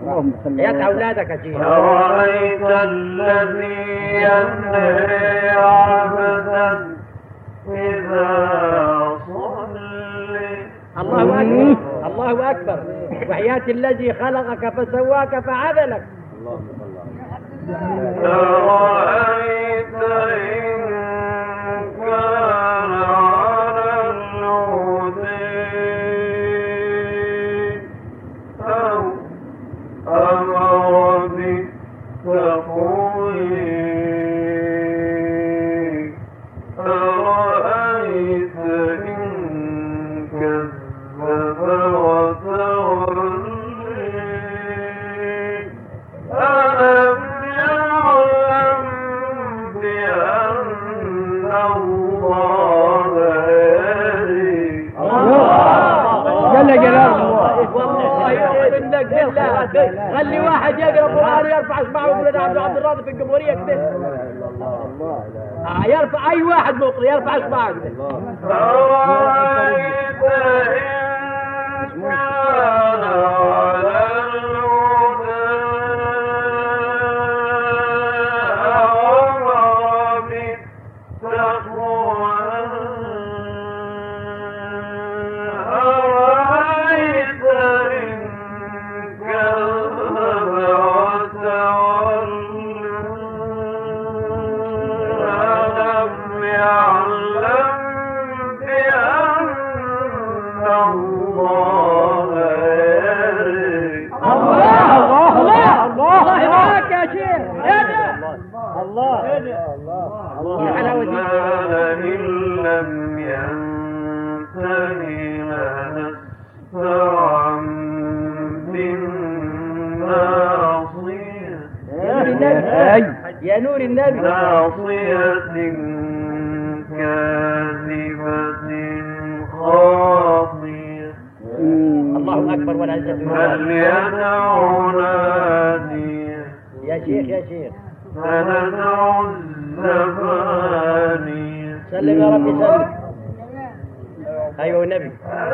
اللهم صل يا على اولادك يا شيخ أرأيت الذي ينهي عبدا إذا صلي الله اكبر الله اكبر وحياة الذي خلقك فسواك فعدلك أرأيت إن كان على الهدي أو أمر بالتقوي أرأيت إن كذب وتولي ألم يعلم بأن الله يري جل جلاله والله منك بالله خلي واحد يقرا قران ويرفع اصبعه ويقول انا عبد عبد الراضي في الجمهوريه كده آه، يرفع اي واحد مقري يرفع اصبعه كده أرأيت إن كان على الهدى أمر بالتقوى أرأيت إن كذب وتولى ألم يعلم بأن الله يري الله الله الله معاك يا شيخ الله الحلاوه دي قال إن لم ينتهي لنسفعا بالناصية يا نور النبي يا نور النبي ناصية كاذبة خاطية الله اكبر والعزه لله فليدع ناديه يا شيخ يا شيخ سندع الزبانية سلم يا ربي سلم ايوه النبي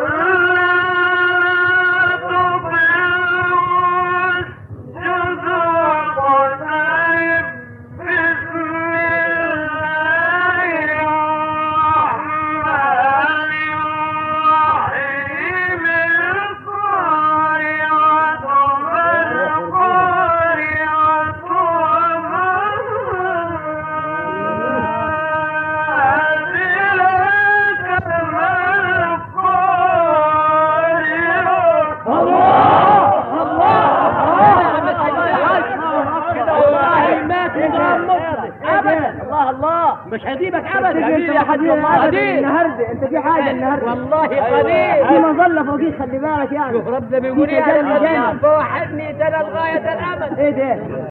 والله ما تغمض ابدا الله الله مش هسيبك ابدا حبيبي يا حبيبي قدير النهارده انت في حاجه النهارده والله في قدير مظله فوقيك خلي بالك يعني شوف ربنا بيقول في ايه تجلي يا جامد. قدير فوحدني ترى لغايه الابد ايه ده